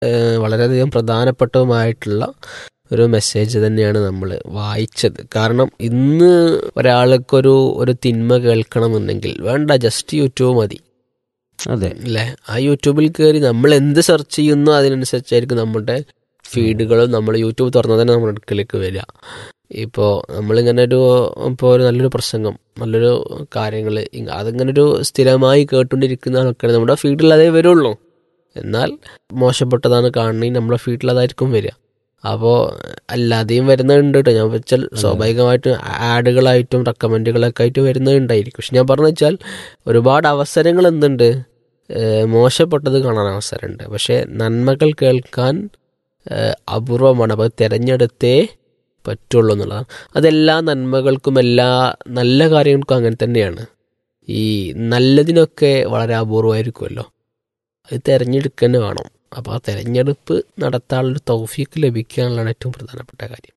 ഏഹ്, വളരെയധികം പ്രധാനപ്പെട്ടതുമായിട്ടുള്ള ഒരു മെസ്സേജ് തന്നെയാണ് നമ്മൾ വായിച്ചത് കാരണം ഇന്ന് ഒരാൾക്കൊരു ഒരു തിന്മ കേൾക്കണമെന്നുണ്ടെങ്കിൽ വേണ്ട ജസ്റ്റ് യൂട്യൂബ് മതി അതെ അല്ലേ ആ യൂട്യൂബിൽ കയറി നമ്മൾ എന്ത് സെർച്ച് ചെയ്യുന്നു അതിനനുസരിച്ചായിരിക്കും നമ്മുടെ ഫീഡുകളും നമ്മൾ യൂട്യൂബ് തുറന്നാൽ തന്നെ നമ്മുടെ അടുക്കലേക്ക് വരിക ഇപ്പോൾ നമ്മളിങ്ങനെ ഒരു ഇപ്പോൾ ഒരു നല്ലൊരു പ്രസംഗം നല്ലൊരു കാര്യങ്ങൾ അതിങ്ങനെ ഒരു സ്ഥിരമായി കേട്ടുകൊണ്ടിരിക്കുന്ന ആൾക്കാർ നമ്മുടെ ഫീഡിൽ അതേ വരുള്ളൂ എന്നാൽ മോശപ്പെട്ടതാണ് കാണണമെങ്കിൽ നമ്മുടെ ഫീഡിൽ അതായിരിക്കും വരിക അപ്പോൾ അല്ലാതെയും വരുന്നുണ്ട് കേട്ടോ ഞാൻ വെച്ചാൽ സ്വാഭാവികമായിട്ടും ആഡുകളായിട്ടും റെക്കമെൻഡുകളൊക്കെ ആയിട്ട് വരുന്നുണ്ടായിരിക്കും പക്ഷെ ഞാൻ പറഞ്ഞു വെച്ചാൽ ഒരുപാട് അവസരങ്ങൾ എന്തുണ്ട് ഏഹ് മോശപ്പെട്ടത് കാണാൻ അവസരമുണ്ട് പക്ഷേ നന്മകൾ കേൾക്കാൻ ഏഹ് അപൂർവമാണ് അപ്പോൾ തിരഞ്ഞെടുത്തേ പറ്റുള്ളൂ എന്നുള്ളതാണ് അതെല്ലാ നന്മകൾക്കും എല്ലാ നല്ല കാര്യങ്ങൾക്കും അങ്ങനെ തന്നെയാണ് ഈ നല്ലതിനൊക്കെ വളരെ അപൂർവമായിരിക്കുമല്ലോ അത് തിരഞ്ഞെടുക്കുക തന്നെ വേണം അപ്പോൾ ആ തിരഞ്ഞെടുപ്പ് നടത്താനുള്ളൊരു തൗഫീക്ക് ലഭിക്കുക എന്നുള്ളതാണ് ഏറ്റവും പ്രധാനപ്പെട്ട കാര്യം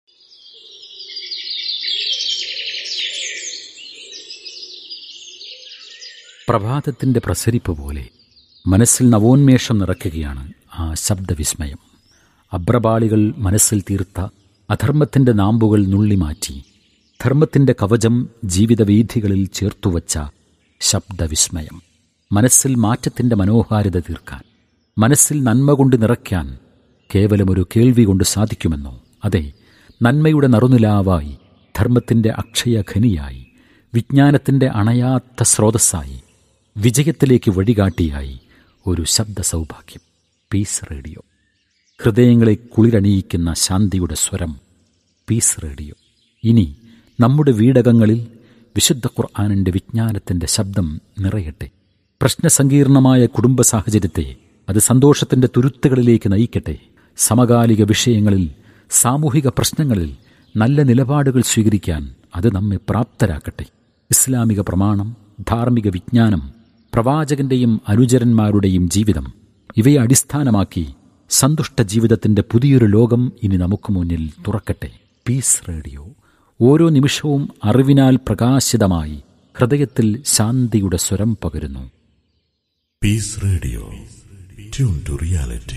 പ്രഭാതത്തിന്റെ പ്രസരിപ്പ് പോലെ മനസ്സിൽ നവോന്മേഷം നിറയ്ക്കുകയാണ് ആ ശബ്ദവിസ്മയം അബ്രപാളികൾ മനസ്സിൽ തീർത്ത അധർമ്മത്തിന്റെ നാമ്പുകൾ നുള്ളിമാറ്റി ധർമ്മത്തിന്റെ കവചം ജീവിതവീഥികളിൽ ചേർത്തുവച്ച ശബ്ദവിസ്മയം മനസ്സിൽ മാറ്റത്തിന്റെ മനോഹാരിത തീർക്കാൻ മനസ്സിൽ നന്മ കൊണ്ട് നിറയ്ക്കാൻ കേവലമൊരു കേൾവി കൊണ്ട് സാധിക്കുമെന്നോ അതെ നന്മയുടെ നറുനിലാവായി ധർമ്മത്തിന്റെ അക്ഷയഖനിയായി വിജ്ഞാനത്തിന്റെ അണയാത്ത സ്രോതസ്സായി വിജയത്തിലേക്ക് വഴികാട്ടിയായി ഒരു ശബ്ദ സൗഭാഗ്യം പീസ് റേഡിയോ ഹൃദയങ്ങളെ കുളിരണിയിക്കുന്ന ശാന്തിയുടെ സ്വരം പീസ് റേഡിയോ ഇനി നമ്മുടെ വീടകങ്ങളിൽ വിശുദ്ധ ഖുർആാനിൻ്റെ വിജ്ഞാനത്തിൻ്റെ ശബ്ദം നിറയട്ടെ പ്രശ്നസങ്കീർണമായ കുടുംബ സാഹചര്യത്തെ അത് സന്തോഷത്തിൻ്റെ തുരുത്തുകളിലേക്ക് നയിക്കട്ടെ സമകാലിക വിഷയങ്ങളിൽ സാമൂഹിക പ്രശ്നങ്ങളിൽ നല്ല നിലപാടുകൾ സ്വീകരിക്കാൻ അത് നമ്മെ പ്രാപ്തരാക്കട്ടെ ഇസ്ലാമിക പ്രമാണം ധാർമ്മിക വിജ്ഞാനം പ്രവാചകന്റെയും അനുചരന്മാരുടെയും ജീവിതം ഇവയെ അടിസ്ഥാനമാക്കി സന്തുഷ്ട ജീവിതത്തിന്റെ പുതിയൊരു ലോകം ഇനി നമുക്ക് മുന്നിൽ തുറക്കട്ടെ പീസ് റേഡിയോ ഓരോ നിമിഷവും അറിവിനാൽ പ്രകാശിതമായി ഹൃദയത്തിൽ ശാന്തിയുടെ സ്വരം പകരുന്നു Peace Radio. Tune to reality.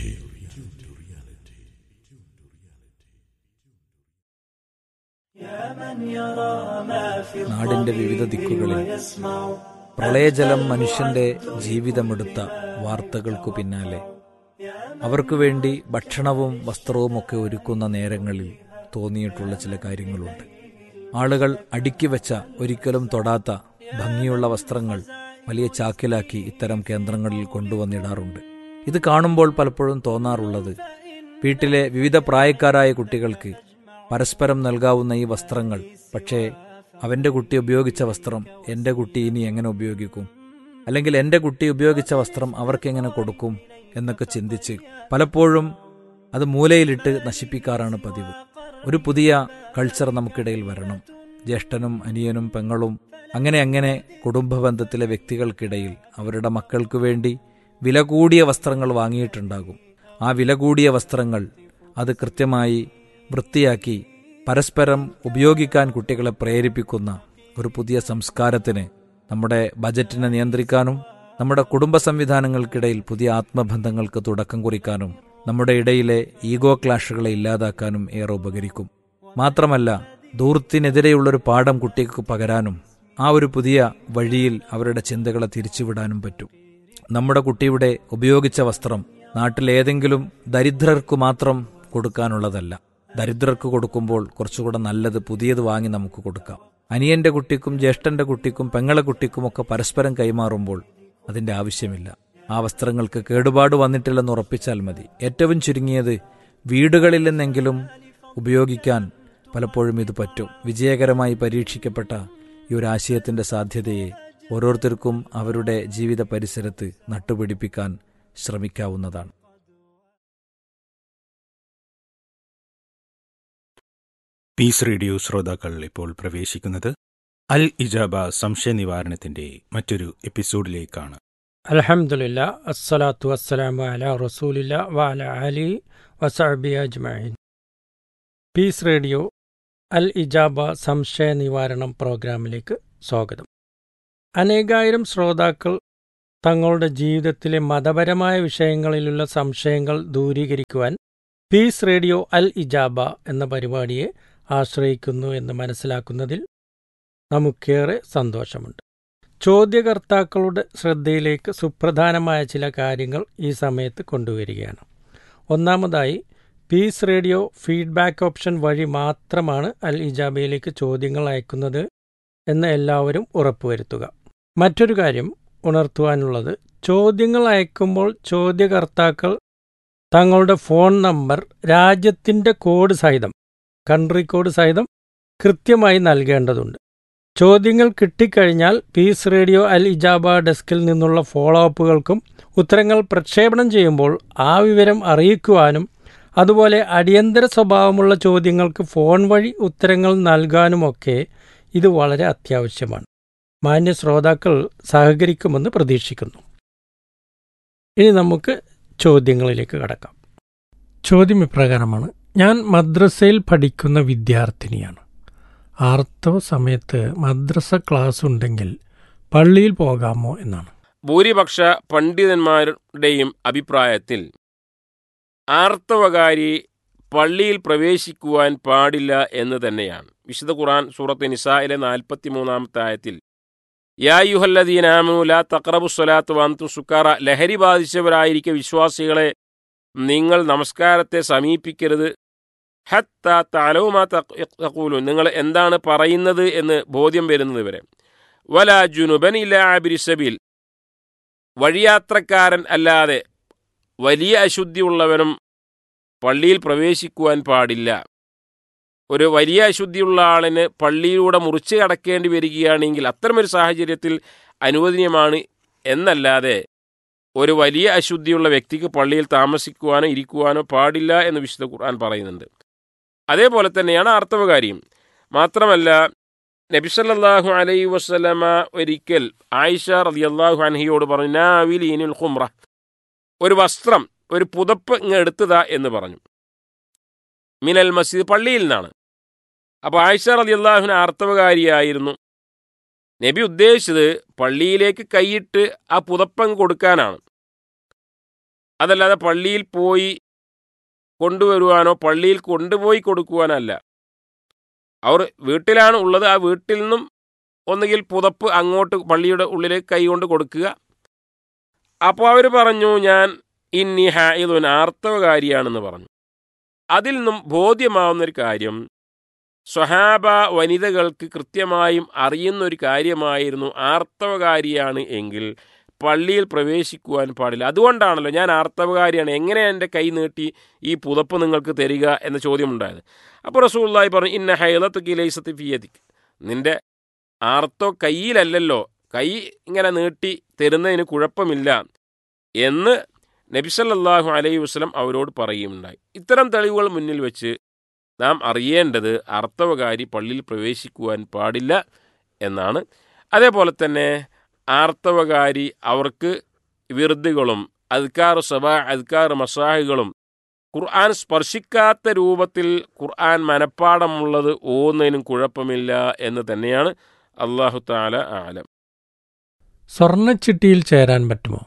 നാടിന്റെ വിവിധ ദിക്കുകളിൽ പ്രളയജലം മനുഷ്യന്റെ ജീവിതമെടുത്ത വാർത്തകൾക്കു പിന്നാലെ അവർക്കു വേണ്ടി ഭക്ഷണവും വസ്ത്രവും ഒക്കെ ഒരുക്കുന്ന നേരങ്ങളിൽ തോന്നിയിട്ടുള്ള ചില കാര്യങ്ങളുണ്ട് ആളുകൾ അടുക്കി വെച്ച ഒരിക്കലും തൊടാത്ത ഭംഗിയുള്ള വസ്ത്രങ്ങൾ വലിയ ചാക്കിലാക്കി ഇത്തരം കേന്ദ്രങ്ങളിൽ കൊണ്ടുവന്നിടാറുണ്ട് ഇത് കാണുമ്പോൾ പലപ്പോഴും തോന്നാറുള്ളത് വീട്ടിലെ വിവിധ പ്രായക്കാരായ കുട്ടികൾക്ക് പരസ്പരം നൽകാവുന്ന ഈ വസ്ത്രങ്ങൾ പക്ഷേ അവന്റെ കുട്ടി ഉപയോഗിച്ച വസ്ത്രം എന്റെ കുട്ടി ഇനി എങ്ങനെ ഉപയോഗിക്കും അല്ലെങ്കിൽ എന്റെ കുട്ടി ഉപയോഗിച്ച വസ്ത്രം അവർക്കെങ്ങനെ കൊടുക്കും എന്നൊക്കെ ചിന്തിച്ച് പലപ്പോഴും അത് മൂലയിലിട്ട് നശിപ്പിക്കാറാണ് പതിവ് ഒരു പുതിയ കൾച്ചർ നമുക്കിടയിൽ വരണം ജ്യേഷ്ഠനും അനിയനും പെങ്ങളും അങ്ങനെ അങ്ങനെ കുടുംബ ബന്ധത്തിലെ വ്യക്തികൾക്കിടയിൽ അവരുടെ മക്കൾക്ക് വേണ്ടി വില കൂടിയ വസ്ത്രങ്ങൾ വാങ്ങിയിട്ടുണ്ടാകും ആ വില കൂടിയ വസ്ത്രങ്ങൾ അത് കൃത്യമായി വൃത്തിയാക്കി പരസ്പരം ഉപയോഗിക്കാൻ കുട്ടികളെ പ്രേരിപ്പിക്കുന്ന ഒരു പുതിയ സംസ്കാരത്തിന് നമ്മുടെ ബജറ്റിനെ നിയന്ത്രിക്കാനും നമ്മുടെ കുടുംബ സംവിധാനങ്ങൾക്കിടയിൽ പുതിയ ആത്മബന്ധങ്ങൾക്ക് തുടക്കം കുറിക്കാനും നമ്മുടെ ഇടയിലെ ഈഗോ ക്ലാഷുകളെ ഇല്ലാതാക്കാനും ഏറെ ഉപകരിക്കും മാത്രമല്ല ദൂർത്തിനെതിരെയുള്ളൊരു പാഠം കുട്ടിക്ക് പകരാനും ആ ഒരു പുതിയ വഴിയിൽ അവരുടെ ചിന്തകളെ തിരിച്ചുവിടാനും പറ്റും നമ്മുടെ കുട്ടിയുടെ ഉപയോഗിച്ച വസ്ത്രം നാട്ടിലേതെങ്കിലും ദരിദ്രർക്ക് മാത്രം കൊടുക്കാനുള്ളതല്ല ദരിദ്രർക്ക് കൊടുക്കുമ്പോൾ കുറച്ചുകൂടെ നല്ലത് പുതിയത് വാങ്ങി നമുക്ക് കൊടുക്കാം അനിയന്റെ കുട്ടിക്കും ജ്യേഷ്ഠന്റെ കുട്ടിക്കും പെങ്ങളെ കുട്ടിക്കുമൊക്കെ പരസ്പരം കൈമാറുമ്പോൾ അതിന്റെ ആവശ്യമില്ല ആ വസ്ത്രങ്ങൾക്ക് കേടുപാട് വന്നിട്ടില്ലെന്ന് ഉറപ്പിച്ചാൽ മതി ഏറ്റവും ചുരുങ്ങിയത് വീടുകളിൽ നിന്നെങ്കിലും ഉപയോഗിക്കാൻ പലപ്പോഴും ഇത് പറ്റും വിജയകരമായി പരീക്ഷിക്കപ്പെട്ട ഈ ഒരു ആശയത്തിന്റെ സാധ്യതയെ ഓരോരുത്തർക്കും അവരുടെ ജീവിത പരിസരത്ത് നട്ടുപിടിപ്പിക്കാൻ ശ്രമിക്കാവുന്നതാണ് പീസ് റേഡിയോ ശ്രോതാക്കൾ ഇപ്പോൾ പ്രവേശിക്കുന്നത് അൽ ഇജാബ സംശയ നിവാരണത്തിന്റെ മറ്റൊരു എപ്പിസോഡിലേക്കാണ് അലഹമുല്ല അസ്സലാത്തു വസ്സലാമു അല റസൂലില്ല വഅല അലി വസഅബി അജ്മഈൻ പീസ് റേഡിയോ അൽ ഇജാബ സംശയ നിവാരണം പ്രോഗ്രാമിലേക്ക് സ്വാഗതം അനേകായിരം ശ്രോതാക്കൾ തങ്ങളുടെ ജീവിതത്തിലെ മതപരമായ വിഷയങ്ങളിലുള്ള സംശയങ്ങൾ ദൂരീകരിക്കുവാൻ പീസ് റേഡിയോ അൽ ഇജാബ എന്ന പരിപാടിയെ ആശ്രയിക്കുന്നു എന്ന് മനസ്സിലാക്കുന്നതിൽ നമുക്കേറെ സന്തോഷമുണ്ട് ചോദ്യകർത്താക്കളുടെ ശ്രദ്ധയിലേക്ക് സുപ്രധാനമായ ചില കാര്യങ്ങൾ ഈ സമയത്ത് കൊണ്ടുവരികയാണ് ഒന്നാമതായി പീസ് റേഡിയോ ഫീഡ്ബാക്ക് ഓപ്ഷൻ വഴി മാത്രമാണ് അൽ ഇജാബയിലേക്ക് ചോദ്യങ്ങൾ അയക്കുന്നത് എന്ന് എല്ലാവരും ഉറപ്പുവരുത്തുക മറ്റൊരു കാര്യം ഉണർത്തുവാനുള്ളത് ചോദ്യങ്ങൾ അയക്കുമ്പോൾ ചോദ്യകർത്താക്കൾ തങ്ങളുടെ ഫോൺ നമ്പർ രാജ്യത്തിൻ്റെ കോഡ് സഹിതം കൺട്രി കോഡ് സഹിതം കൃത്യമായി നൽകേണ്ടതുണ്ട് ചോദ്യങ്ങൾ കിട്ടിക്കഴിഞ്ഞാൽ പീസ് റേഡിയോ അൽ ഇജാബ ഡെസ്കിൽ നിന്നുള്ള ഫോളോ അപ്പുകൾക്കും ഉത്തരങ്ങൾ പ്രക്ഷേപണം ചെയ്യുമ്പോൾ ആ വിവരം അറിയിക്കുവാനും അതുപോലെ അടിയന്തര സ്വഭാവമുള്ള ചോദ്യങ്ങൾക്ക് ഫോൺ വഴി ഉത്തരങ്ങൾ നൽകാനുമൊക്കെ ഇത് വളരെ അത്യാവശ്യമാണ് മാന്യ ശ്രോതാക്കൾ സഹകരിക്കുമെന്ന് പ്രതീക്ഷിക്കുന്നു ഇനി നമുക്ക് ചോദ്യങ്ങളിലേക്ക് കടക്കാം ചോദ്യം ഇപ്രകാരമാണ് ഞാൻ മദ്രസയിൽ പഠിക്കുന്ന വിദ്യാർത്ഥിനിയാണ് ആർത്തവ സമയത്ത് മദ്രസ ക്ലാസ് ഉണ്ടെങ്കിൽ പള്ളിയിൽ പോകാമോ എന്നാണ് ഭൂരിപക്ഷ പണ്ഡിതന്മാരുടെയും അഭിപ്രായത്തിൽ ആർത്തവകാരി പള്ളിയിൽ പ്രവേശിക്കുവാൻ പാടില്ല എന്ന് തന്നെയാണ് വിശുദ്ധ ഖുർആൻ സൂറത്ത് നിസായിലെ നാൽപ്പത്തിമൂന്നാമത്തെ ആയത്തിൽ യാ യുഹല്ലദീനാമു ലാ തക്രബു സ്വലാത്ത് വന്തു സുക്കാറ ലഹരി ബാധിച്ചവരായിരിക്കെ വിശ്വാസികളെ നിങ്ങൾ നമസ്കാരത്തെ സമീപിക്കരുത് ഹത്ത താലവുമാ തക്കൂലു നിങ്ങൾ എന്താണ് പറയുന്നത് എന്ന് ബോധ്യം വരുന്നത് വരെ വല ജുനുബൻ ഇല്ല ആബിരിസബിൽ വഴിയാത്രക്കാരൻ അല്ലാതെ വലിയ അശുദ്ധിയുള്ളവനും പള്ളിയിൽ പ്രവേശിക്കുവാൻ പാടില്ല ഒരു വലിയ അശുദ്ധിയുള്ള ആളിന് പള്ളിയിലൂടെ മുറിച്ച് കടക്കേണ്ടി വരികയാണെങ്കിൽ അത്തരമൊരു സാഹചര്യത്തിൽ അനുവദനീയമാണ് എന്നല്ലാതെ ഒരു വലിയ അശുദ്ധിയുള്ള വ്യക്തിക്ക് പള്ളിയിൽ താമസിക്കുവാനോ ഇരിക്കുവാനോ പാടില്ല എന്ന് വിശുദ്ധ ഖുർആൻ പറയുന്നുണ്ട് അതേപോലെ തന്നെയാണ് ആർത്തവകാരിയും മാത്രമല്ല നബിസല്ലാഹു അലൈ വസ്ലമ ഒരിക്കൽ ആയിഷ റളിയല്ലാഹു അൻഹിയോട് പറഞ്ഞു നാവിലീനുൽ ഖുംറ ഒരു വസ്ത്രം ഒരു പുതപ്പ് ഇങ്ങ് എടുത്തതാ എന്ന് പറഞ്ഞു മിനൽ മസ്ജിദ് പള്ളിയിൽ നിന്നാണ് അപ്പോൾ ആയിഷ റളിയല്ലാഹുവിന് ആർത്തവകാരിയായിരുന്നു നബി ഉദ്ദേശിച്ചത് പള്ളിയിലേക്ക് കൈയിട്ട് ആ പുതപ്പങ്ങ് കൊടുക്കാനാണ് അതല്ലാതെ പള്ളിയിൽ പോയി കൊണ്ടുവരുവാനോ പള്ളിയിൽ കൊണ്ടുപോയി കൊടുക്കുവാനല്ല അവർ വീട്ടിലാണ് ഉള്ളത് ആ വീട്ടിൽ നിന്നും ഒന്നുകിൽ പുതപ്പ് അങ്ങോട്ട് പള്ളിയുടെ ഉള്ളിലേക്ക് കൈകൊണ്ട് കൊടുക്കുക അപ്പോൾ അവർ പറഞ്ഞു ഞാൻ ഇന്നി ഹായിദുൻ ആർത്തവകാരിയാണെന്ന് പറഞ്ഞു അതിൽ നിന്നും ബോധ്യമാവുന്നൊരു കാര്യം സ്വഹാബ വനിതകൾക്ക് കൃത്യമായും അറിയുന്നൊരു കാര്യമായിരുന്നു ആർത്തവകാരിയാണ് എങ്കിൽ പള്ളിയിൽ പ്രവേശിക്കുവാൻ പാടില്ല അതുകൊണ്ടാണല്ലോ ഞാൻ ആർത്തവകാരിയാണ് എങ്ങനെ എൻ്റെ കൈ നീട്ടി ഈ പുതപ്പ് നിങ്ങൾക്ക് തരിക എന്ന ചോദ്യമുണ്ടായത് അപ്പോൾ റസൂള്ളായി പറഞ്ഞു ഇന്ന ഹൈലത്ത് കിലൈസത്ത് ഫിയദിക്ക് നിന്റെ ആർത്തോ കയ്യിലല്ലല്ലോ കൈ ഇങ്ങനെ നീട്ടി തരുന്നതിന് കുഴപ്പമില്ല എന്ന് നബിസല്ലാഹു അലൈഹി വസ്ലം അവരോട് പറയുകയുണ്ടായി ഇത്തരം തെളിവുകൾ മുന്നിൽ വെച്ച് നാം അറിയേണ്ടത് ആർത്തവകാരി പള്ളിയിൽ പ്രവേശിക്കുവാൻ പാടില്ല എന്നാണ് അതേപോലെ തന്നെ ആർത്തവകാരി അവർക്ക് വിറുതുകളും അദ്ക്കാർ സബാ അദ്ക്കാർ മസാഹുകളും ഖുർആൻ സ്പർശിക്കാത്ത രൂപത്തിൽ ഖുർആൻ മനപ്പാടമുള്ളത് ഓന്നതിനും കുഴപ്പമില്ല എന്ന് തന്നെയാണ് അള്ളാഹു താല ആലം സ്വർണ്ണച്ചിട്ടിയിൽ ചേരാൻ പറ്റുമോ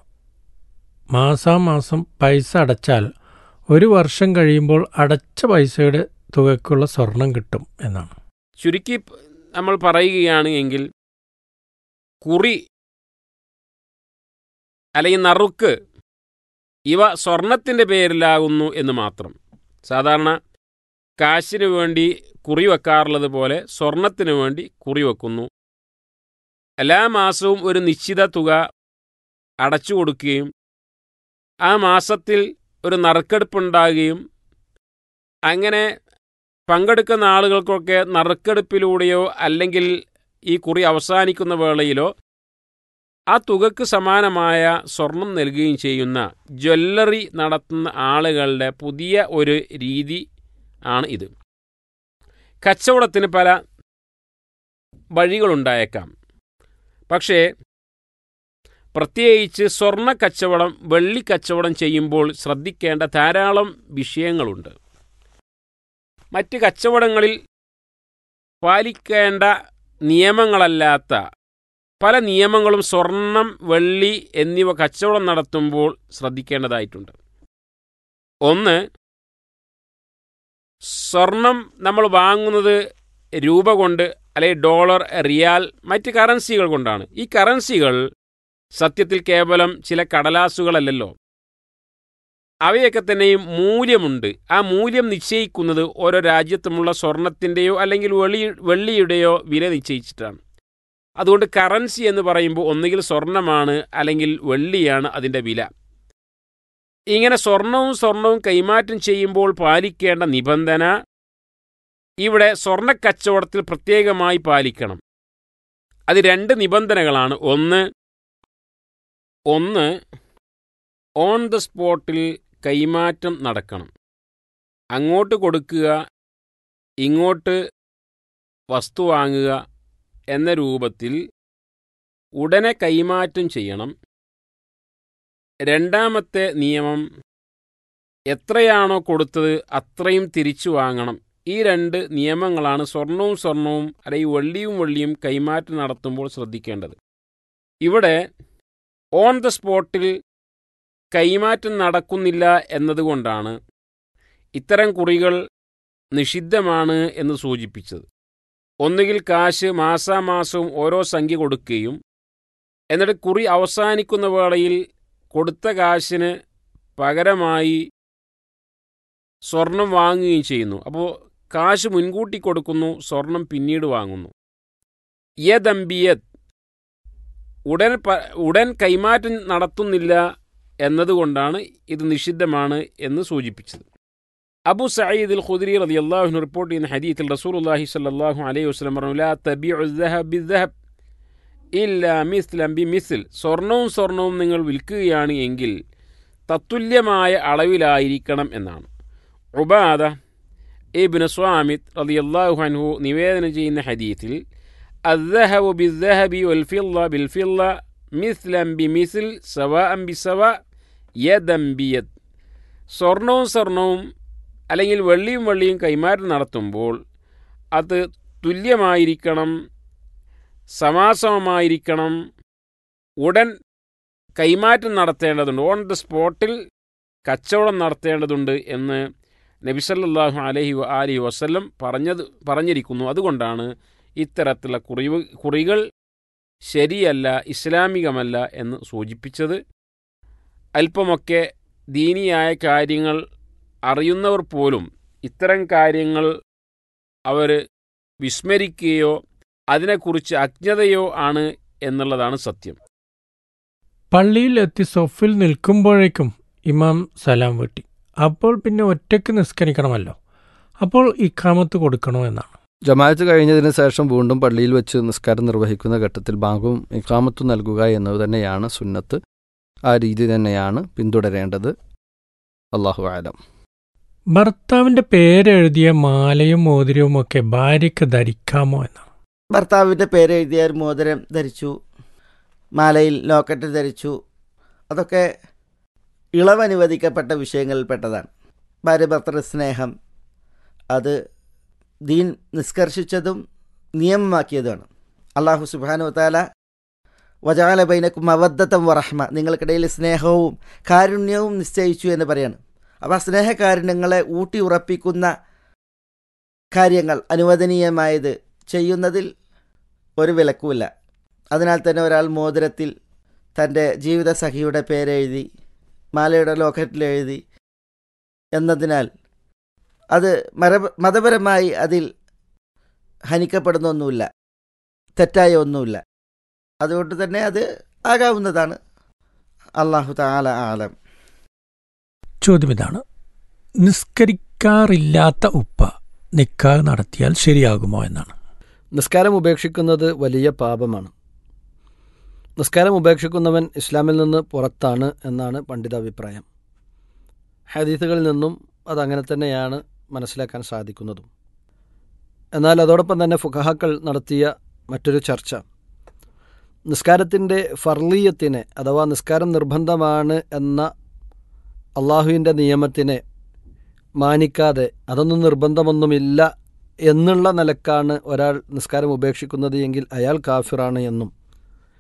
മാസാമാസം പൈസ അടച്ചാൽ ഒരു വർഷം കഴിയുമ്പോൾ അടച്ച പൈസയുടെ തുകയ്ക്കുള്ള സ്വർണം കിട്ടും എന്നാണ് ചുരുക്കി നമ്മൾ പറയുകയാണ് എങ്കിൽ കുറി അല്ലെങ്കിൽ നറുക്ക് ഇവ സ്വർണത്തിൻ്റെ പേരിലാകുന്നു എന്ന് മാത്രം സാധാരണ കാശിന് വേണ്ടി കുറി വെക്കാറുള്ളത് പോലെ സ്വർണത്തിന് വേണ്ടി കുറി വെക്കുന്നു എല്ലാ മാസവും ഒരു നിശ്ചിത തുക അടച്ചു കൊടുക്കുകയും ആ മാസത്തിൽ ഒരു നറുക്കെടുപ്പുണ്ടാകുകയും അങ്ങനെ പങ്കെടുക്കുന്ന ആളുകൾക്കൊക്കെ നറുക്കെടുപ്പിലൂടെയോ അല്ലെങ്കിൽ ഈ കുറി അവസാനിക്കുന്ന വേളയിലോ ആ തുകക്ക് സമാനമായ സ്വർണം നൽകുകയും ചെയ്യുന്ന ജ്വല്ലറി നടത്തുന്ന ആളുകളുടെ പുതിയ ഒരു രീതി ആണ് ഇത് കച്ചവടത്തിന് പല വഴികളുണ്ടായേക്കാം പക്ഷേ പ്രത്യേകിച്ച് സ്വർണ്ണ കച്ചവടം വെള്ളി കച്ചവടം ചെയ്യുമ്പോൾ ശ്രദ്ധിക്കേണ്ട ധാരാളം വിഷയങ്ങളുണ്ട് മറ്റ് കച്ചവടങ്ങളിൽ പാലിക്കേണ്ട നിയമങ്ങളല്ലാത്ത പല നിയമങ്ങളും സ്വർണം വെള്ളി എന്നിവ കച്ചവടം നടത്തുമ്പോൾ ശ്രദ്ധിക്കേണ്ടതായിട്ടുണ്ട് ഒന്ന് സ്വർണം നമ്മൾ വാങ്ങുന്നത് രൂപ കൊണ്ട് അല്ലെങ്കിൽ ഡോളർ റിയാൽ മറ്റ് കറൻസികൾ കൊണ്ടാണ് ഈ കറൻസികൾ സത്യത്തിൽ കേവലം ചില കടലാസുകളല്ലല്ലോ അവയൊക്കെ തന്നെയും മൂല്യമുണ്ട് ആ മൂല്യം നിശ്ചയിക്കുന്നത് ഓരോ രാജ്യത്തുമുള്ള സ്വർണത്തിൻ്റെയോ അല്ലെങ്കിൽ വെള്ളി വെള്ളിയുടെയോ വില നിശ്ചയിച്ചിട്ടാണ് അതുകൊണ്ട് കറൻസി എന്ന് പറയുമ്പോൾ ഒന്നുകിൽ സ്വർണമാണ് അല്ലെങ്കിൽ വെള്ളിയാണ് അതിൻ്റെ വില ഇങ്ങനെ സ്വർണവും സ്വർണവും കൈമാറ്റം ചെയ്യുമ്പോൾ പാലിക്കേണ്ട നിബന്ധന ഇവിടെ സ്വർണ്ണക്കച്ചവടത്തിൽ പ്രത്യേകമായി പാലിക്കണം അത് രണ്ട് നിബന്ധനകളാണ് ഒന്ന് ഒന്ന് ഓൺ ദ സ്പോട്ടിൽ കൈമാറ്റം നടക്കണം അങ്ങോട്ട് കൊടുക്കുക ഇങ്ങോട്ട് വസ്തു വാങ്ങുക എന്ന രൂപത്തിൽ ഉടനെ കൈമാറ്റം ചെയ്യണം രണ്ടാമത്തെ നിയമം എത്രയാണോ കൊടുത്തത് അത്രയും തിരിച്ചു വാങ്ങണം ഈ രണ്ട് നിയമങ്ങളാണ് സ്വർണവും സ്വർണവും അല്ലെങ്കിൽ വെള്ളിയും വെള്ളിയും കൈമാറ്റം നടത്തുമ്പോൾ ശ്രദ്ധിക്കേണ്ടത് ഇവിടെ ഓൺ ദ സ്പോട്ടിൽ കൈമാറ്റം നടക്കുന്നില്ല എന്നതുകൊണ്ടാണ് ഇത്തരം കുറികൾ നിഷിദ്ധമാണ് എന്ന് സൂചിപ്പിച്ചത് ഒന്നുകിൽ കാശ് മാസാമാസവും ഓരോ സംഖ്യ കൊടുക്കുകയും എന്നിട്ട് കുറി അവസാനിക്കുന്ന വേളയിൽ കൊടുത്ത കാശിന് പകരമായി സ്വർണം വാങ്ങുകയും ചെയ്യുന്നു അപ്പോൾ കാശ് മുൻകൂട്ടി കൊടുക്കുന്നു സ്വർണം പിന്നീട് വാങ്ങുന്നു യദംബിയത് ഉടൻ പ- ഉടൻ കൈമാറ്റം നടത്തുന്നില്ല എന്നതുകൊണ്ടാണ് ഇത് നിഷിദ്ധമാണ് എന്ന് സൂചിപ്പിച്ചത് അബു സയ്യിദ് അൽ ഖുദ്രി റതി അള്ളാഹുവിന് റിപ്പോർട്ട് ചെയ്യുന്ന ഹദീത്തിൽ റസൂലുള്ളാഹി സ്വല്ലല്ലാഹു അലൈഹി വസല്ലം പറഞ്ഞു ലാ തബിഉ ദഹബ് ബിദ്ദഹബ് ഇല്ല മിസ്ലം ബി മിസിൽ സ്വർണവും സ്വർണവും നിങ്ങൾ വിൽക്കുകയാണ് എങ്കിൽ തത്തുല്യമായ അളവിലായിരിക്കണം എന്നാണ് ഉബാദ ഇബ്നു സ്വാമിത് റളിയല്ലാഹു അൻഹു നിവേദനം ചെയ്യുന്ന ഹദീത്തിൽ الذهب بالذهب والفضة بالفضة مثلا بمثل سواء بسواء يدا بيد സ്വർണവും സ്വർണവും അല്ലെങ്കിൽ വെള്ളിയും വെള്ളിയും കൈമാറ്റം നടത്തുമ്പോൾ അത് തുല്യമായിരിക്കണം സമാസമമായിരിക്കണം ഉടൻ കൈമാറ്റം നടത്തേണ്ടതുണ്ട് ഓൺ ദ സ്പോട്ടിൽ കച്ചവടം നടത്തേണ്ടതുണ്ട് എന്ന് നബിസല്ലാഹു അലഹി അലി വസ്ല്ലം പറഞ്ഞത് പറഞ്ഞിരിക്കുന്നു അതുകൊണ്ടാണ് ഇത്തരത്തിലുള്ള കുറിവ് കുറികൾ ശരിയല്ല ഇസ്ലാമികമല്ല എന്ന് സൂചിപ്പിച്ചത് അല്പമൊക്കെ ദീനിയായ കാര്യങ്ങൾ അറിയുന്നവർ പോലും ഇത്തരം കാര്യങ്ങൾ അവർ വിസ്മരിക്കുകയോ അതിനെക്കുറിച്ച് അജ്ഞതയോ ആണ് എന്നുള്ളതാണ് സത്യം പള്ളിയിൽ എത്തി സൊഫിൽ നിൽക്കുമ്പോഴേക്കും ഇമാം സലാം വീട്ടി അപ്പോൾ പിന്നെ ഒറ്റയ്ക്ക് നിസ്കരിക്കണമല്ലോ അപ്പോൾ ഇക്കാമത്ത് കൊടുക്കണോ എന്നാണ് ജമാഅത്ത് കഴിഞ്ഞതിന് ശേഷം വീണ്ടും പള്ളിയിൽ വെച്ച് നിസ്കാരം നിർവഹിക്കുന്ന ഘട്ടത്തിൽ ബാങ്കും ഇഖാമത്തും നൽകുക എന്നത് തന്നെയാണ് സുന്നത്ത് ആ രീതി തന്നെയാണ് പിന്തുടരേണ്ടത് അള്ളാഹു ആലം ഭർത്താവിന്റെ പേരെഴുതിയ മാലയും മോതിരവും ഒക്കെ ഭാര്യയ്ക്ക് ധരിക്കാമോ എന്നാണ് ഭർത്താവിൻ്റെ പേര് എഴുതിയ ഒരു മോതിരം ധരിച്ചു മാലയിൽ ലോക്കറ്റ് ധരിച്ചു അതൊക്കെ ഇളവനുവദിക്കപ്പെട്ട വിഷയങ്ങളിൽപ്പെട്ടതാണ് ഭാര്യ ഭർത്തൃ സ്നേഹം അത് ദീൻ നിഷ്കർഷിച്ചതും നിയമമാക്കിയതുമാണ് അള്ളാഹു സുബാനു താല വജാല ബൈനക്കും അവദ്ധത്തം വറഹ്മ നിങ്ങൾക്കിടയിൽ സ്നേഹവും കാരുണ്യവും നിശ്ചയിച്ചു എന്ന് പറയാണ് അപ്പോൾ ആ സ്നേഹകാരുണ്യങ്ങളെ ഊട്ടി ഉറപ്പിക്കുന്ന കാര്യങ്ങൾ അനുവദനീയമായത് ചെയ്യുന്നതിൽ ഒരു വിലക്കുമില്ല അതിനാൽ തന്നെ ഒരാൾ മോതിരത്തിൽ തൻ്റെ ജീവിതസഖിയുടെ പേരെഴുതി മാലയുടെ ലോക്കറ്റിൽ എഴുതി എന്നതിനാൽ അത് മര മതപരമായി അതിൽ ഹനിക്കപ്പെടുന്ന ഒന്നുമില്ല തെറ്റായ ഒന്നുമില്ല അതുകൊണ്ട് തന്നെ അത് ആകാവുന്നതാണ് അള്ളാഹു താല ആലം ചോദ്യം ഇതാണ് നിസ്കരിക്കാറില്ലാത്ത ഉപ്പ നിക്കാഹ് നടത്തിയാൽ ശരിയാകുമോ എന്നാണ് നിസ്കാരം ഉപേക്ഷിക്കുന്നത് വലിയ പാപമാണ് നിസ്കാരം ഉപേക്ഷിക്കുന്നവൻ ഇസ്ലാമിൽ നിന്ന് പുറത്താണ് എന്നാണ് പണ്ഡിതാഭിപ്രായം ഹദീസുകളിൽ നിന്നും അതങ്ങനെ തന്നെയാണ് മനസ്സിലാക്കാൻ സാധിക്കുന്നതും എന്നാൽ അതോടൊപ്പം തന്നെ ഫുഖഹാക്കൾ നടത്തിയ മറ്റൊരു ചർച്ച നിസ്കാരത്തിൻ്റെ ഫർലീയത്തിനെ അഥവാ നിസ്കാരം നിർബന്ധമാണ് എന്ന അള്ളാഹുവിൻ്റെ നിയമത്തിനെ മാനിക്കാതെ അതൊന്നും നിർബന്ധമൊന്നുമില്ല എന്നുള്ള നിലക്കാണ് ഒരാൾ നിസ്കാരം ഉപേക്ഷിക്കുന്നത് എങ്കിൽ അയാൾ കാഫിറാണ് എന്നും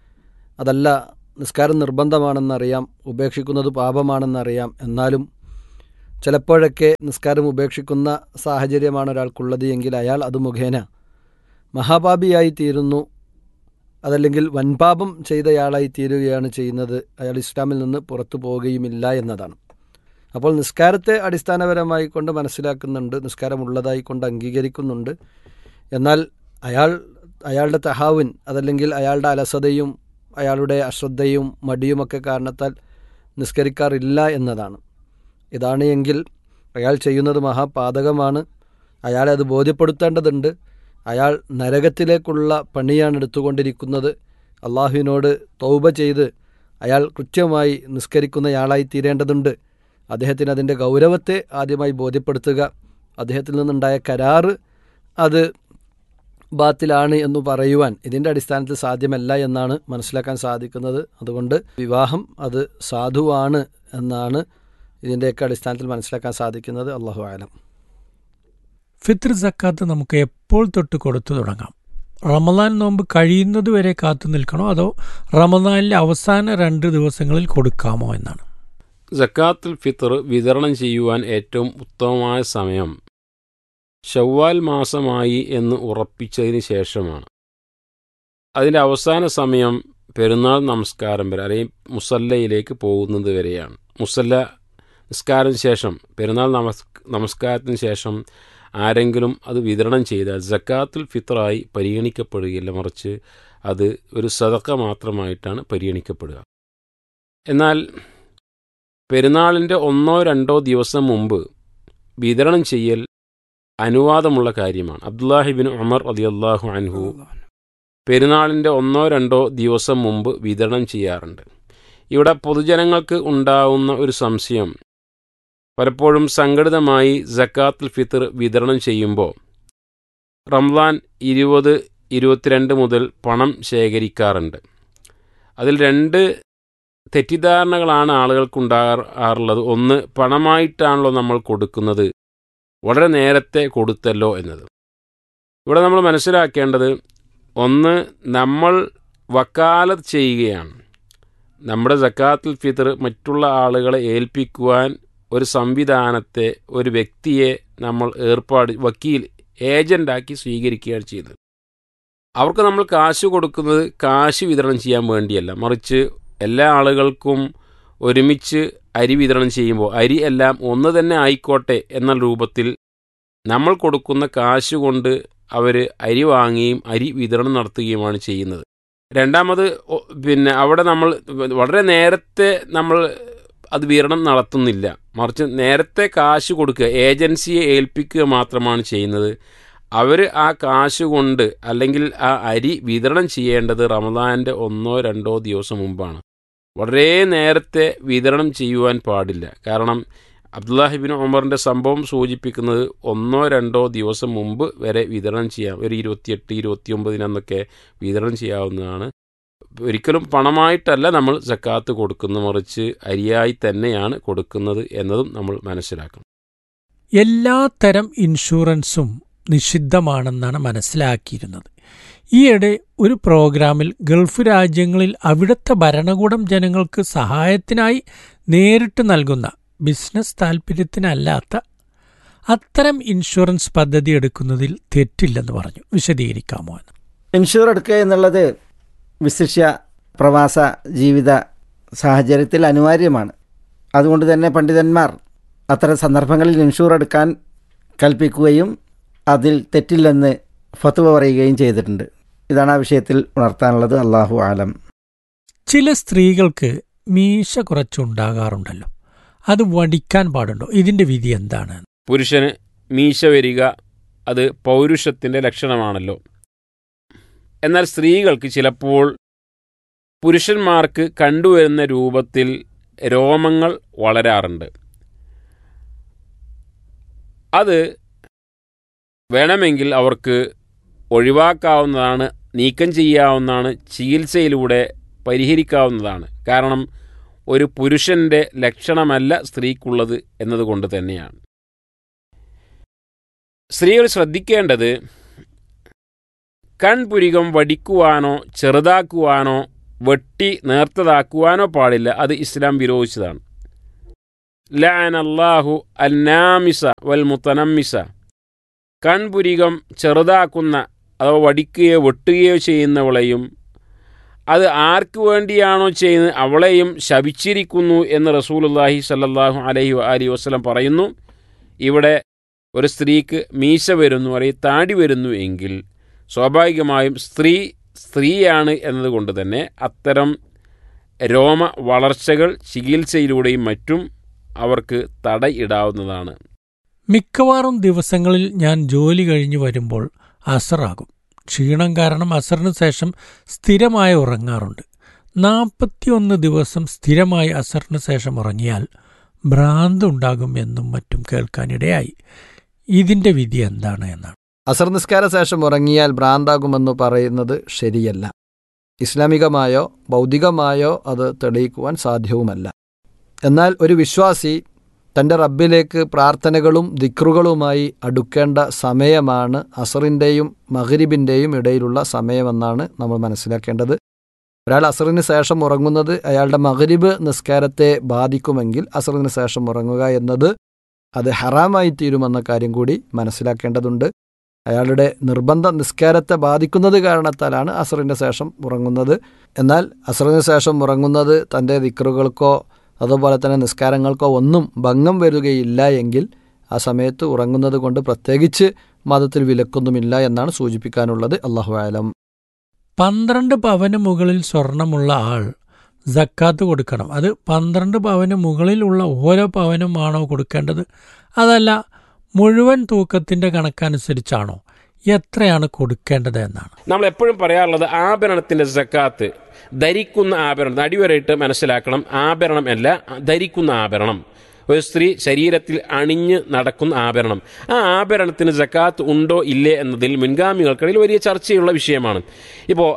അതല്ല നിസ്കാരം നിർബന്ധമാണെന്നറിയാം ഉപേക്ഷിക്കുന്നത് പാപമാണെന്നറിയാം എന്നാലും ചിലപ്പോഴൊക്കെ നിസ്കാരം ഉപേക്ഷിക്കുന്ന സാഹചര്യമാണ് ഒരാൾക്കുള്ളത് എങ്കിൽ അയാൾ അത് മുഖേന മഹാപാപിയായി തീരുന്നു അതല്ലെങ്കിൽ വൻപാപം ചെയ്തയാളായി തീരുകയാണ് ചെയ്യുന്നത് അയാൾ ഇസ്ലാമിൽ നിന്ന് പുറത്തു പോവുകയുമില്ല എന്നതാണ് അപ്പോൾ നിസ്കാരത്തെ അടിസ്ഥാനപരമായി കൊണ്ട് മനസ്സിലാക്കുന്നുണ്ട് നിസ്കാരമുള്ളതായി കൊണ്ട് അംഗീകരിക്കുന്നുണ്ട് എന്നാൽ അയാൾ അയാളുടെ തഹാവിൻ അതല്ലെങ്കിൽ അയാളുടെ അലസതയും അയാളുടെ അശ്രദ്ധയും മടിയുമൊക്കെ കാരണത്താൽ നിസ്കരിക്കാറില്ല എന്നതാണ് ഇതാണ് എങ്കിൽ അയാൾ ചെയ്യുന്നത് മഹാപാതകമാണ് അയാളെ അത് ബോധ്യപ്പെടുത്തേണ്ടതുണ്ട് അയാൾ നരകത്തിലേക്കുള്ള പണിയാണ് എടുത്തുകൊണ്ടിരിക്കുന്നത് അള്ളാഹുവിനോട് തൗബ ചെയ്ത് അയാൾ കൃത്യമായി നിസ്കരിക്കുന്നയാളായി തീരേണ്ടതുണ്ട് അദ്ദേഹത്തിന് അതിൻ്റെ ഗൗരവത്തെ ആദ്യമായി ബോധ്യപ്പെടുത്തുക അദ്ദേഹത്തിൽ നിന്നുണ്ടായ കരാറ് അത് ബാത്തിലാണ് എന്ന് പറയുവാൻ ഇതിൻ്റെ അടിസ്ഥാനത്തിൽ സാധ്യമല്ല എന്നാണ് മനസ്സിലാക്കാൻ സാധിക്കുന്നത് അതുകൊണ്ട് വിവാഹം അത് സാധുവാണ് എന്നാണ് ഇതിൻ്റെയൊക്കെ അടിസ്ഥാനത്തിൽ മനസ്സിലാക്കാൻ സാധിക്കുന്നത് അള്ളാഹു ആലം ഫിത്ർ സക്കാത്ത് നമുക്ക് എപ്പോൾ തൊട്ട് കൊടുത്തു തുടങ്ങാം റമദാൻ നോമ്പ് കഴിയുന്നതുവരെ കാത്തു നിൽക്കണോ അതോ റമദാനിലെ അവസാന രണ്ട് ദിവസങ്ങളിൽ കൊടുക്കാമോ എന്നാണ് ജക്കാത്തുൽ ഫിത്തർ വിതരണം ചെയ്യുവാൻ ഏറ്റവും ഉത്തമമായ സമയം ഷവ്വാൽ മാസമായി എന്ന് ഉറപ്പിച്ചതിന് ശേഷമാണ് അതിൻ്റെ അവസാന സമയം പെരുന്നാൾ നമസ്കാരം വരെ അല്ലെങ്കിൽ മുസല്ലയിലേക്ക് പോകുന്നത് വരെയാണ് മുസല്ല നിസ്കാരത്തിന് ശേഷം പെരുന്നാൾ നമസ് നമസ്കാരത്തിന് ശേഷം ആരെങ്കിലും അത് വിതരണം ചെയ്താൽ ജക്കാത്തുൽ ഫിത്തറായി പരിഗണിക്കപ്പെടുകയില്ല മറിച്ച് അത് ഒരു സതക്ക മാത്രമായിട്ടാണ് പരിഗണിക്കപ്പെടുക എന്നാൽ പെരുന്നാളിൻ്റെ ഒന്നോ രണ്ടോ ദിവസം മുമ്പ് വിതരണം ചെയ്യൽ അനുവാദമുള്ള കാര്യമാണ് അബ്ദുല്ലാഹിബിൻ ഉമർ അലിയല്ലാഹു അൻഹു പെരുന്നാളിൻ്റെ ഒന്നോ രണ്ടോ ദിവസം മുമ്പ് വിതരണം ചെയ്യാറുണ്ട് ഇവിടെ പൊതുജനങ്ങൾക്ക് ഉണ്ടാവുന്ന ഒരു സംശയം പലപ്പോഴും സംഘടിതമായി ജക്കാത്തുൽ ഫിത്തർ വിതരണം ചെയ്യുമ്പോൾ റംലാൻ ഇരുപത് ഇരുപത്തിരണ്ട് മുതൽ പണം ശേഖരിക്കാറുണ്ട് അതിൽ രണ്ട് തെറ്റിദ്ധാരണകളാണ് ആളുകൾക്കുണ്ടാകാറുള്ളത് ഒന്ന് പണമായിട്ടാണല്ലോ നമ്മൾ കൊടുക്കുന്നത് വളരെ നേരത്തെ കൊടുത്തല്ലോ എന്നത് ഇവിടെ നമ്മൾ മനസ്സിലാക്കേണ്ടത് ഒന്ന് നമ്മൾ വക്കാലത്ത് ചെയ്യുകയാണ് നമ്മുടെ ജക്കാത്തുൽ ഫിത്തർ മറ്റുള്ള ആളുകളെ ഏൽപ്പിക്കുവാൻ ഒരു സംവിധാനത്തെ ഒരു വ്യക്തിയെ നമ്മൾ ഏർപ്പാട് വക്കീൽ ഏജൻ്റാക്കി സ്വീകരിക്കുകയാണ് ചെയ്യുന്നത് അവർക്ക് നമ്മൾ കാശ് കൊടുക്കുന്നത് കാശ് വിതരണം ചെയ്യാൻ വേണ്ടിയല്ല മറിച്ച് എല്ലാ ആളുകൾക്കും ഒരുമിച്ച് അരി വിതരണം ചെയ്യുമ്പോൾ അരി എല്ലാം ഒന്ന് തന്നെ ആയിക്കോട്ടെ എന്ന രൂപത്തിൽ നമ്മൾ കൊടുക്കുന്ന കാശ് കൊണ്ട് അവർ അരി വാങ്ങുകയും അരി വിതരണം നടത്തുകയുമാണ് ചെയ്യുന്നത് രണ്ടാമത് ഒ- പിന്നെ അവിടെ നമ്മൾ വളരെ നേരത്തെ നമ്മൾ അത് വിതരണം നടത്തുന്നില്ല മറിച്ച് നേരത്തെ കാശ് കൊടുക്കുക ഏജൻസിയെ ഏൽപ്പിക്കുക മാത്രമാണ് ചെയ്യുന്നത് അവർ ആ കാശ് കൊണ്ട് അല്ലെങ്കിൽ ആ അരി വിതരണം ചെയ്യേണ്ടത് റമദാൻ്റെ ഒന്നോ രണ്ടോ ദിവസം മുമ്പാണ് വളരെ നേരത്തെ വിതരണം ചെയ്യുവാൻ പാടില്ല കാരണം അബ്ദുല്ലാഹിബിൻ ഉമറിൻ്റെ സംഭവം സൂചിപ്പിക്കുന്നത് ഒന്നോ രണ്ടോ ദിവസം മുമ്പ് വരെ വിതരണം ചെയ്യാം ഒരു ഇരുപത്തിയെട്ട് ഇരുപത്തിയൊമ്പതിനൊന്നൊക്കെ വിതരണം ചെയ്യാവുന്നതാണ് ഒരിക്കലും പണമായിട്ടല്ല നമ്മൾ സക്കാത്ത് കൊടുക്കുന്നത് മറിച്ച് അരിയായി തന്നെയാണ് കൊടുക്കുന്നത് എന്നതും നമ്മൾ മനസ്സിലാക്കണം എല്ലാ തരം ഇൻഷുറൻസും നിഷിദ്ധമാണെന്നാണ് മനസ്സിലാക്കിയിരുന്നത് ഈയിടെ ഒരു പ്രോഗ്രാമിൽ ഗൾഫ് രാജ്യങ്ങളിൽ അവിടുത്തെ ഭരണകൂടം ജനങ്ങൾക്ക് സഹായത്തിനായി നേരിട്ട് നൽകുന്ന ബിസിനസ് താൽപ്പര്യത്തിനല്ലാത്ത അത്തരം ഇൻഷുറൻസ് പദ്ധതി എടുക്കുന്നതിൽ തെറ്റില്ലെന്ന് പറഞ്ഞു വിശദീകരിക്കാമോ എന്ന് ഇൻഷുർ എടുക്കുക എന്നുള്ളത് വിശിഷ്യ പ്രവാസ ജീവിത സാഹചര്യത്തിൽ അനിവാര്യമാണ് അതുകൊണ്ട് തന്നെ പണ്ഡിതന്മാർ അത്തരം സന്ദർഭങ്ങളിൽ ഇൻഷുർ എടുക്കാൻ കൽപ്പിക്കുകയും അതിൽ തെറ്റില്ലെന്ന് ഫത്തുവ പറയുകയും ചെയ്തിട്ടുണ്ട് ഇതാണ് ആ വിഷയത്തിൽ ഉണർത്താനുള്ളത് അള്ളാഹു ആലം ചില സ്ത്രീകൾക്ക് മീശ കുറച്ചുണ്ടാകാറുണ്ടല്ലോ അത് വടിക്കാൻ പാടുണ്ടോ ഇതിന്റെ വിധി എന്താണ് പുരുഷന് മീശ വരിക അത് പൗരുഷത്തിൻ്റെ ലക്ഷണമാണല്ലോ എന്നാൽ സ്ത്രീകൾക്ക് ചിലപ്പോൾ പുരുഷന്മാർക്ക് കണ്ടുവരുന്ന രൂപത്തിൽ രോമങ്ങൾ വളരാറുണ്ട് അത് വേണമെങ്കിൽ അവർക്ക് ഒഴിവാക്കാവുന്നതാണ് നീക്കം ചെയ്യാവുന്നതാണ് ചികിത്സയിലൂടെ പരിഹരിക്കാവുന്നതാണ് കാരണം ഒരു പുരുഷന്റെ ലക്ഷണമല്ല സ്ത്രീക്കുള്ളത് എന്നതുകൊണ്ട് തന്നെയാണ് സ്ത്രീകൾ ശ്രദ്ധിക്കേണ്ടത് കൺപുരികം വടിക്കുവാനോ ചെറുതാക്കുവാനോ വെട്ടി നേർത്തതാക്കുവാനോ പാടില്ല അത് ഇസ്ലാം വിരോധിച്ചതാണ് ലഅന അല്ലാഹു അന്നാമിസ വൽ മുത്തനമ്മിസ കൺപുരികം ചെറുതാക്കുന്ന അഥവാ വടിക്കുകയോ വെട്ടുകയോ ചെയ്യുന്നവളെയും അത് ആർക്ക് വേണ്ടിയാണോ ചെയ്യുന്നത് അവളെയും ശപിച്ചിരിക്കുന്നു എന്ന് റസൂലുല്ലാഹി സല്ലല്ലാഹു അലൈഹി അലി വസ്ലം പറയുന്നു ഇവിടെ ഒരു സ്ത്രീക്ക് മീശ വരുന്നു അല്ലെങ്കിൽ താടി വരുന്നു എങ്കിൽ സ്വാഭാവികമായും സ്ത്രീ സ്ത്രീയാണ് എന്നതുകൊണ്ട് തന്നെ അത്തരം രോമ വളർച്ചകൾ ചികിത്സയിലൂടെയും മറ്റും അവർക്ക് തടയിടാവുന്നതാണ് മിക്കവാറും ദിവസങ്ങളിൽ ഞാൻ ജോലി കഴിഞ്ഞ് വരുമ്പോൾ അസറാകും ക്ഷീണം കാരണം അസറിന് ശേഷം സ്ഥിരമായി ഉറങ്ങാറുണ്ട് നാൽപ്പത്തിയൊന്ന് ദിവസം സ്ഥിരമായി അസറിന് ശേഷം ഉറങ്ങിയാൽ ഭ്രാന്ത് ഉണ്ടാകും എന്നും മറ്റും കേൾക്കാനിടയായി ഇതിന്റെ വിധി എന്താണ് എന്നാണ് അസർ നിസ്കാര ശേഷം ഉറങ്ങിയാൽ ഭ്രാന്താകുമെന്ന് പറയുന്നത് ശരിയല്ല ഇസ്ലാമികമായോ ഭൗതികമായോ അത് തെളിയിക്കുവാൻ സാധ്യവുമല്ല എന്നാൽ ഒരു വിശ്വാസി തൻ്റെ റബ്ബിലേക്ക് പ്രാർത്ഥനകളും ദിക്റുകളുമായി അടുക്കേണ്ട സമയമാണ് അസറിൻ്റെയും മഹരിബിൻ്റെയും ഇടയിലുള്ള സമയമെന്നാണ് നമ്മൾ മനസ്സിലാക്കേണ്ടത് ഒരാൾ അസറിന് ശേഷം ഉറങ്ങുന്നത് അയാളുടെ മഹരിബ് നിസ്കാരത്തെ ബാധിക്കുമെങ്കിൽ അസറിന് ശേഷം ഉറങ്ങുക എന്നത് അത് ഹറാമായി തീരുമെന്ന കാര്യം കൂടി മനസ്സിലാക്കേണ്ടതുണ്ട് അയാളുടെ നിർബന്ധ നിസ്കാരത്തെ ബാധിക്കുന്നത് കാരണത്താലാണ് അസറിൻ്റെ ശേഷം ഉറങ്ങുന്നത് എന്നാൽ അസറിന് ശേഷം ഉറങ്ങുന്നത് തൻ്റെ ദിക്റുകൾക്കോ അതുപോലെ തന്നെ നിസ്കാരങ്ങൾക്കോ ഒന്നും ഭംഗം വരികയില്ല എങ്കിൽ ആ സമയത്ത് ഉറങ്ങുന്നത് കൊണ്ട് പ്രത്യേകിച്ച് മതത്തിൽ വിലക്കൊന്നുമില്ല എന്നാണ് സൂചിപ്പിക്കാനുള്ളത് അള്ളാഹു ആലം പന്ത്രണ്ട് പവന് മുകളിൽ സ്വർണമുള്ള ആൾ ജക്കാത്ത് കൊടുക്കണം അത് പന്ത്രണ്ട് പവന് മുകളിലുള്ള ഓരോ പവനുമാണോ കൊടുക്കേണ്ടത് അതല്ല മുഴുവൻ തൂക്കത്തിന്റെ കണക്കനുസരിച്ചാണോ എത്രയാണ് കൊടുക്കേണ്ടത് എന്നാണ് നമ്മൾ എപ്പോഴും പറയാറുള്ളത് ആഭരണത്തിന്റെ സക്കാത്ത് ധരിക്കുന്ന ആഭരണം അടിവരയിട്ട് മനസ്സിലാക്കണം ആഭരണം അല്ല ധരിക്കുന്ന ആഭരണം ഒരു സ്ത്രീ ശരീരത്തിൽ അണിഞ്ഞ് നടക്കുന്ന ആഭരണം ആ ആഭരണത്തിന് ജക്കാത്ത് ഉണ്ടോ ഇല്ലേ എന്നതിൽ മുൻഗാമികൾക്കിടയിൽ വലിയ ചർച്ചയുള്ള വിഷയമാണ് ഇപ്പോൾ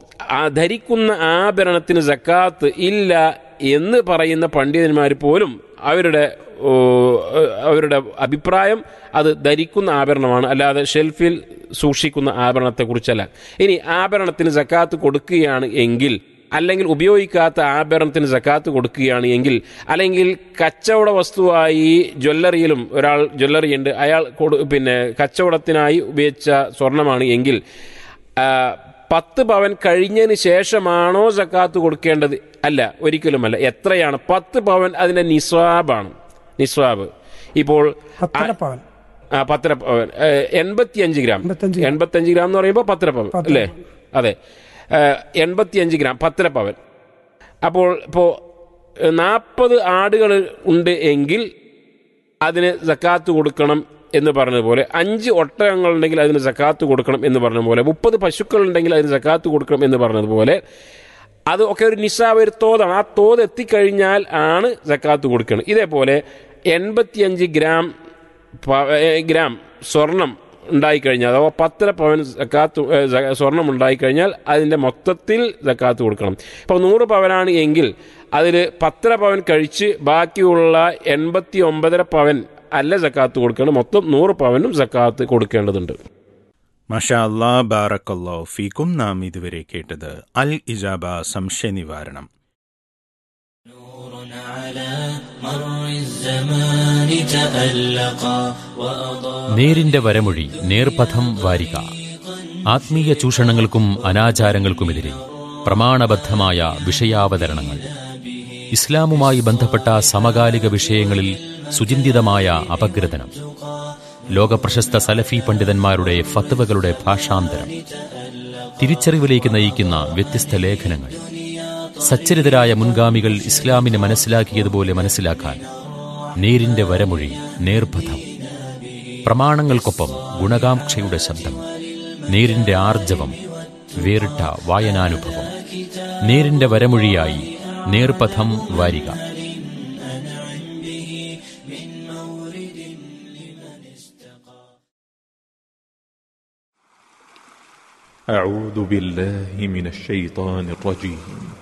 ആ ധരിക്കുന്ന ആഭരണത്തിന് ജക്കാത്ത് ഇല്ല എന്ന് പറയുന്ന പണ്ഡിതന്മാർ പോലും അവരുടെ ഓ, അവരുടെ അഭിപ്രായം അത് ധരിക്കുന്ന ആഭരണമാണ് അല്ലാതെ ഷെൽഫിൽ സൂക്ഷിക്കുന്ന ആഭരണത്തെക്കുറിച്ചല്ല ഇനി ആഭരണത്തിന് ജക്കാത്ത് കൊടുക്കുകയാണ് എങ്കിൽ അല്ലെങ്കിൽ ഉപയോഗിക്കാത്ത ആഭരണത്തിന് ജക്കാത്ത് കൊടുക്കുകയാണ് എങ്കിൽ അല്ലെങ്കിൽ കച്ചവട വസ്തുവായി ജ്വല്ലറിയിലും ഒരാൾ ജ്വല്ലറി ഉണ്ട് അയാൾ കൊടു പിന്നെ കച്ചവടത്തിനായി ഉപയോഗിച്ച സ്വർണമാണ് എങ്കിൽ ആ, പത്ത് പവൻ കഴിഞ്ഞതിന് ശേഷമാണോ ജക്കാത്ത് കൊടുക്കേണ്ടത് അല്ല ഒരിക്കലുമല്ല എത്രയാണ് പത്ത് പവൻ അതിന്റെ നിസ്വാബാണ് നിസ്വാബ് ഇപ്പോൾ പത്തര പവൻ ആ പത്തര പവൻ എൺപത്തിയഞ്ച് ഗ്രാം എൺപത്തഞ്ച് ഗ്രാം. എൺപത്തിയഞ്ച് ഗ്രാം എന്ന് പറയുമ്പോൾ പത്തര പവൻ പത്തര അല്ലേ അതെ എൺപത്തിയഞ്ച് ഗ്രാം പത്തര പവൻ അപ്പോൾ ഇപ്പോൾ നാൽപ്പത് ആടുകൾ ഉണ്ട് എങ്കിൽ അതിന് സക്കാത്ത് കൊടുക്കണം എന്ന് പറഞ്ഞതുപോലെ അഞ്ച് ഒട്ടകങ്ങളുണ്ടെങ്കിൽ അതിന് സക്കാത്ത് കൊടുക്കണം എന്ന് പറഞ്ഞതുപോലെ മുപ്പത് പശുക്കളുണ്ടെങ്കിൽ അതിന് സക്കാത്ത് കൊടുക്കണം എന്ന് പറഞ്ഞതുപോലെ അത് ഒക്കെ ഒരു നിസാബ് ഒരു തോതാണ് ആ തോത് എത്തിക്കഴിഞ്ഞാൽ ആണ് സക്കാത്ത് കൊടുക്കണം ഇതേപോലെ എൺപത്തിയഞ്ച് ഗ്രാം പ- ഏ, ഗ്രാം സ്വർണം ഉണ്ടായിക്കഴിഞ്ഞാൽ അഥവാ പത്തര പവൻ സക്കാത്ത് ഏ, സ- സ്വർണം ഉണ്ടായിക്കഴിഞ്ഞാൽ അതിൻ്റെ മൊത്തത്തിൽ സക്കാത്ത് കൊടുക്കണം ഇപ്പോൾ നൂറ് പവനാണ് എങ്കിൽ അതിൽ പത്തര പവൻ കഴിച്ച് ബാക്കിയുള്ള എൺപത്തി ഒമ്പതര പവൻ അല്ല സക്കാത്ത് കൊടുക്കണം മൊത്തം നൂറ് പവനും സക്കാത്ത് കൊടുക്കേണ്ടതുണ്ട് മഷാ അല്ലാ ബാറക്കല്ലോ ഫീക്കും നാം ഇതുവരെ കേട്ടത് അൽ ഇജാബ സംശയ നിവാരണം നേരിന്റെ വരമൊഴി നേർപഥം വാരിക ആത്മീയ ചൂഷണങ്ങൾക്കും അനാചാരങ്ങൾക്കുമെതിരെ പ്രമാണബദ്ധമായ വിഷയാവതരണങ്ങൾ ഇസ്ലാമുമായി ബന്ധപ്പെട്ട സമകാലിക വിഷയങ്ങളിൽ സുചിന്തിതമായ അപഗ്രഥനം ലോകപ്രശസ്ത സലഫി പണ്ഡിതന്മാരുടെ ഫത്വകളുടെ ഭാഷാന്തരം തിരിച്ചറിവിലേക്ക് നയിക്കുന്ന വ്യത്യസ്ത ലേഖനങ്ങൾ സച്ചരിതരായ മുൻഗാമികൾ ഇസ്ലാമിനെ മനസ്സിലാക്കിയതുപോലെ മനസ്സിലാക്കാൻ നേരിന്റെ വരമൊഴി നേർപഥം പ്രമാണങ്ങൾക്കൊപ്പം ഗുണകാംക്ഷയുടെ ശബ്ദം നേരിന്റെ ആർജവം വേറിട്ട വായനാനുഭവം നേരിന്റെ വരമൊഴിയായി നേർപഥം വാരിക أعوذ بالله من الشيطان الرجيم